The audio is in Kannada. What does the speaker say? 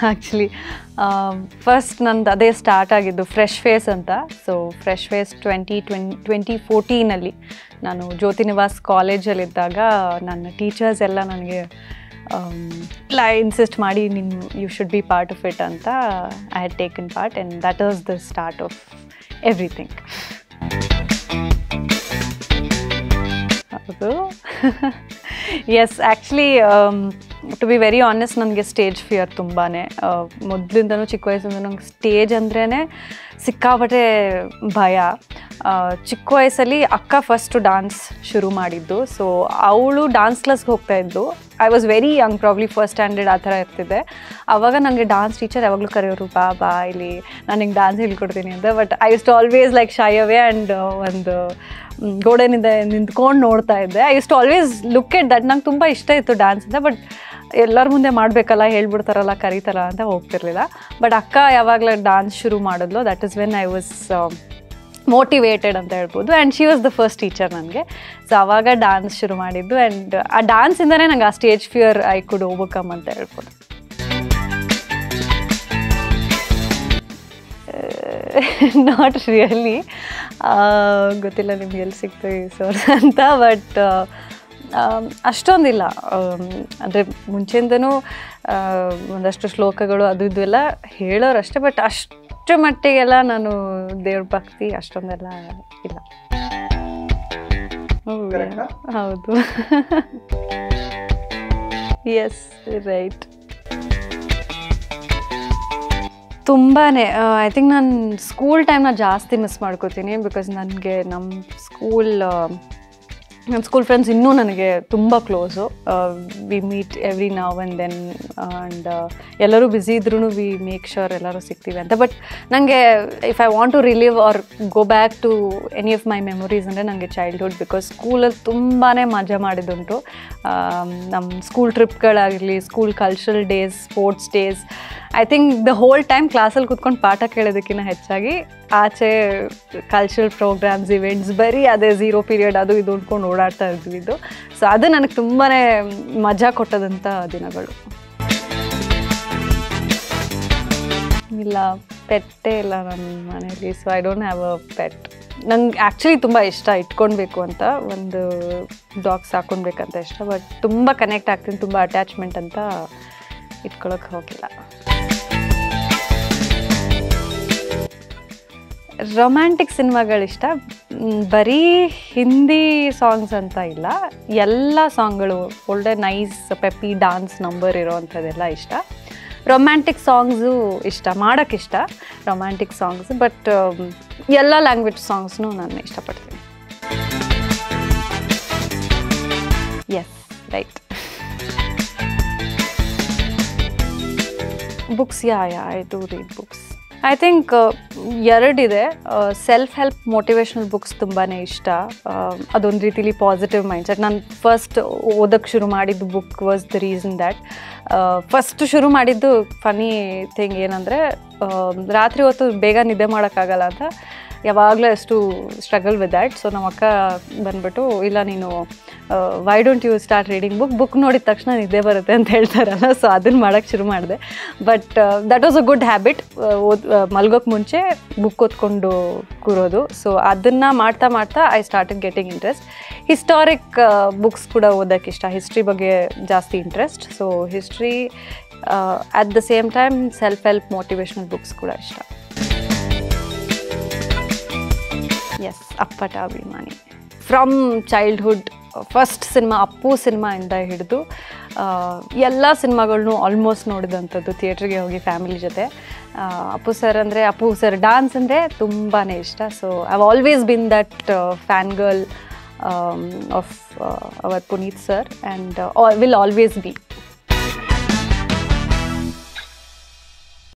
ಆ್ಯಕ್ಚುಲಿ ಫಸ್ಟ್ ನಂದು ಅದೇ ಸ್ಟಾರ್ಟ್ ಆಗಿದ್ದು ಫ್ರೆಶ್ ಫೇಸ್ ಅಂತ so fresh face twenty twen twenty ಫೋರ್ಟೀನಲ್ಲಿ ನಾನು ಜ್ಯೋತಿ ನಿವಾಸ್ ಕಾಲೇಜಲ್ಲಿದ್ದಾಗ ನನ್ನ ಟೀಚರ್ಸ್ ಎಲ್ಲ ನನಗೆ ಎಲ್ಲ ಇನ್ಸಿಸ್ಟ್ ಮಾಡಿ ನಿನ್ನ you should be part of it ಅಂತ I had taken part and that was the start of everything ಹೌದು yes actually to be very honest ನನಗೆ ಸ್ಟೇಜ್ ಫಿಯರ್ ತುಂಬಾ ಮೊದಲಿಂದನೂ ಚಿಕ್ಕ ವಯಸ್ಸಿಂದ ನಂಗೆ ಸ್ಟೇಜ್ ಅಂದ್ರೇ ಸಿಕ್ಕಾಪಟ್ಟೆ ಭಯ ಆ, ಚಿಕ್ಕ ವಯಸ್ಸಲ್ಲಿ ಅಕ್ಕ ಫಸ್ಟು ಡಾನ್ಸ್ ಶುರು ಮಾಡಿದ್ದು ಸೊ ಅವಳು ಡಾನ್ಸ್ ಕ್ಲಾಸ್ಗೆ ಹೋಗ್ತಾ ಇದ್ದು I was very young probably first standard ಆ ಥರ ಇರ್ತಿದ್ದೆ ಆವಾಗ ನನಗೆ ಡಾನ್ಸ್ ಟೀಚರ್ ಯಾವಾಗಲೂ ಕರೆಯೋರು ಬಾ ಬಾ ಇಲ್ಲಿ ನಾನು ಹಿಂಗೆ ಡಾನ್ಸ್ ಹೇಳ್ಕೊಡ್ತೀನಿ ಅಂತ but I use to always like shy away and ಒಂದು ಮ್, ಗೋಡೆನಿಂದ ನಿಂತ್ಕೊಂಡು ನೋಡ್ತಾ ಇದ್ದೆ I use to always look at that ನಂಗೆ ತುಂಬ ಇಷ್ಟ ಇತ್ತು ಡ್ಯಾನ್ಸ್ ಅಂತ ಬಟ್ ಎಲ್ಲರ ಮುಂದೆ ಮಾಡಬೇಕಲ್ಲ ಹೇಳ್ಬಿಡ್ತಾರಲ್ಲ ಕರೀತಾರ ಅಂತ ಹೋಗ್ತಿರ್ಲಿಲ್ಲ ಬಟ್ ಅಕ್ಕ ಯಾವಾಗಲೂ ಡಾನ್ಸ್ ಶುರು ಮಾಡಿದ್ಲು that is when I was motivated ಅಂತ ಹೇಳ್ಬೋದು and she was the first teacher ನನಗೆ ಸೊ ಆವಾಗ ಡಾನ್ಸ್ ಶುರು ಮಾಡಿದ್ದು ಆ್ಯಂಡ್ ಆ ಡಾನ್ಸಿಂದನೇ ನಂಗೆ ಆ stage fear I could overcome ಅಂತ ಹೇಳ್ಬೋದು ನಾಟ್ ರಿಯಲಿ ಗೊತ್ತಿಲ್ಲ ನಿಮ್ಗೆ ಎಲ್ಲಿ ಸಿಗ್ತು ಈ ಸೋರ್ಸ್ ಅಂತ ಬಟ್ ಅಷ್ಟೊಂದಿಲ್ಲ ಅಂದರೆ ಮುಂಚೆಯಿಂದನೂ ಆ, ಒಂದಷ್ಟು ಶ್ಲೋಕಗಳು ಅದು ಇದು ಎಲ್ಲ ಹೇಳೋರು ಅಷ್ಟೇ ಬಟ್ ಅಷ್ಟು ಮಟ್ಟಿಗೆಲ್ಲ ನಾನು ದೇವ್ರ ಭಕ್ತಿ ಅಷ್ಟೊಂದೆಲ್ಲ ಇಲ್ಲ ಹೌದು. Correct ಆ? ಹೌದು ಎಸ್ ರೈಟ್ ತುಂಬಾ ಐ ಥಿಂಕ್ ನಾನು ಸ್ಕೂಲ್ ಟೈಮ್ನ ಜಾಸ್ತಿ ಮಿಸ್ ಮಾಡ್ಕೋತೀನಿ ಬಿಕಾಸ್ ನನಗೆ ನಮ್ಮ ಸ್ಕೂಲ್ ನನ್ನ ಸ್ಕೂಲ್ ಫ್ರೆಂಡ್ಸ್ ಇನ್ನೂ ನನಗೆ ತುಂಬ ಕ್ಲೋಸು ವಿ ಮೀಟ್ ಎವ್ರಿ ನಾವ್ ಆ್ಯಂಡ್ ದೆನ್ ಆ್ಯಂಡ್ ಎಲ್ಲರೂ ಬ್ಯುಸಿ ಇದ್ರೂ ವಿ ಮೇಕ್ ಶೋರ್ ಎಲ್ಲರೂ ಸಿಗ್ತೀವಿ ಅಂತ ಬಟ್ ನನಗೆ if I want to relive or go back to any of my memories ಅಂದರೆ ನನಗೆ ಚೈಲ್ಡ್ಹುಡ್ ಬಿಕಾಸ್ ಸ್ಕೂಲಲ್ಲಿ ತುಂಬಾ ಮಜಾ ಮಾಡಿದ್ದುಂಟು ನಮ್ಮ ಸ್ಕೂಲ್ ಟ್ರಿಪ್ಗಳಾಗಲಿ school cultural days sports days I think the whole time ಕ್ಲಾಸಲ್ಲಿ ಕೂತ್ಕೊಂಡು ಪಾಠ ಕೇಳೋದಕ್ಕಿಂತ ಹೆಚ್ಚಾಗಿ ಆಚೆ ಕಲ್ಚರಲ್ ಪ್ರೋಗ್ರಾಮ್ಸ್ ಇವೆಂಟ್ಸ್ ಬರೀ ಅದೇ ಝೀರೋ ಪೀರಿಯಡ್ ಅದು ಇದು ಅಂದ್ಕೊಂಡು ಓಡಾಡ್ತಾ ಇದ್ವಿ ಇದು ಸೊ ಅದು ನನಗೆ ತುಂಬಾ ಮಜಾ ಕೊಟ್ಟದಂಥ ದಿನಗಳು ಇಲ್ಲ ಪೆಟ್ಟೇ ಇಲ್ಲ ನನ್ನ ಮನೇಲಿ so I don't have a pet ನಂಗೆ ಆ್ಯಕ್ಚುಲಿ ತುಂಬ ಇಷ್ಟ ಇಟ್ಕೊಳ್ಬೇಕು ಅಂತ ಒಂದು ಡಾಗ್ ಸಾಕೊಳ್ಬೇಕಂತ ಇಷ್ಟ ಬಟ್ ತುಂಬ ಕನೆಕ್ಟ್ ಆಗ್ತೀನಿ ತುಂಬ ಅಟ್ಯಾಚ್ಮೆಂಟ್ ಅಂತ ಇಟ್ಕೊಳಕ್ಕೆ ಹೋಗಿಲ್ಲ ರೊಮ್ಯಾಂಟಿಕ್ ಸಿನಿಮಾಗಳಿಷ್ಟ ಮ್, ಬರೀ ಹಿಂದಿ ಸಾಂಗ್ಸ್ ಅಂತ ಇಲ್ಲ ಎಲ್ಲ ಸಾಂಗ್ಗಳು ಒಳ್ಳೆ ನೈಸ್ ಪೆಪ್ಪಿ ಡಾನ್ಸ್ ನಂಬರ್ ಇರೋವಂಥದ್ದೆಲ್ಲ ಇಷ್ಟ ರೊಮ್ಯಾಂಟಿಕ್ ಸಾಂಗ್ಸು ಇಷ್ಟ ಮಾಡೋಕ್ಕೆ ಇಷ್ಟ ರೊಮ್ಯಾಂಟಿಕ್ ಸಾಂಗ್ಸ್ ಬಟ್ ಎಲ್ಲ ಲ್ಯಾಂಗ್ವೇಜ್ ಸಾಂಗ್ಸ್ನು ನಾನು ಇಷ್ಟಪಡ್ತೀನಿ yes right books yeah yeah I to read books I think ಎರಡಿದೆ ಸೆಲ್ಫ್ ಹೆಲ್ಪ್ ಮೋಟಿವೇಶ್ನಲ್ ಬುಕ್ಸ್ ತುಂಬಾ ಇಷ್ಟ ಆ, ಅದೊಂದು ರೀತಿಲಿ ಪಾಸಿಟಿವ್ ಮೈಂಡ್ಸೆಟ್ ನಾನು ಫಸ್ಟ್ ಓದೋಕ್ಕೆ ಶುರು ಮಾಡಿದ್ದು book was the reason that first ಶುರು ಮಾಡಿದ್ದು ಫನಿ ಥಿಂಗ್ ಏನಂದರೆ ರಾತ್ರಿ ಹೊತ್ತು ಬೇಗ ನಿದ್ದೆ ಮಾಡೋಕ್ಕಾಗಲ್ಲ ಅಂತ ಯಾವಾಗಲೂ ಎಷ್ಟು ಸ್ಟ್ರಗಲ್ ವಿತ್ ದ್ಯಾಟ್ ಸೊ ನಮ್ಮ ಅಕ್ಕ ಬಂದ್ಬಿಟ್ಟು ಇಲ್ಲ ನೀನು why don't you start reading book book ನೋಡಿದ ತಕ್ಷಣ ನಿದ್ದೆ ಬರುತ್ತೆ ಅಂತ ಹೇಳ್ತಾರಲ್ಲ ಸೊ ಅದನ್ನು ಮಾಡೋಕ್ಕೆ ಶುರು ಮಾಡಿದೆ but that was a good habit ಓದ್ ಮಲ್ಗೋಕ್ಕೆ ಮುಂಚೆ ಬುಕ್ ಓದ್ಕೊಂಡು ಕೂರೋದು ಸೊ ಅದನ್ನು ಮಾಡ್ತಾ ಮಾಡ್ತಾ I started getting interest historic books ಕೂಡ ಓದೋಕ್ಕೆ ಇಷ್ಟ ಹಿಸ್ಟ್ರಿ ಬಗ್ಗೆ ಜಾಸ್ತಿ interest so history at the same time self help motivational books ಕೂಡ ಇಷ್ಟ ಎಸ್ ಅಪ್ಪಟ ಅಭಿಮಾನಿ from childhood first cinema Appu ಸಿನಿಮಾಯಿಂದ ಹಿಡಿದು ಎಲ್ಲ ಸಿನಿಮಾಗಳ್ನು ಆಲ್ಮೋಸ್ಟ್ ನೋಡಿದಂಥದ್ದು ಥಿಯೇಟ್ರಿಗೆ ಹೋಗಿ ಫ್ಯಾಮಿಲಿ ಜೊತೆ ಆ, ಅಪ್ಪು ಸರ್ ಅಂದರೆ ಅಪ್ಪು ಸರ್ ಡಾನ್ಸ್ ಅಂದರೆ ತುಂಬಾ ಇಷ್ಟ so I've always been that fan girl of our Puneeth sir and will always B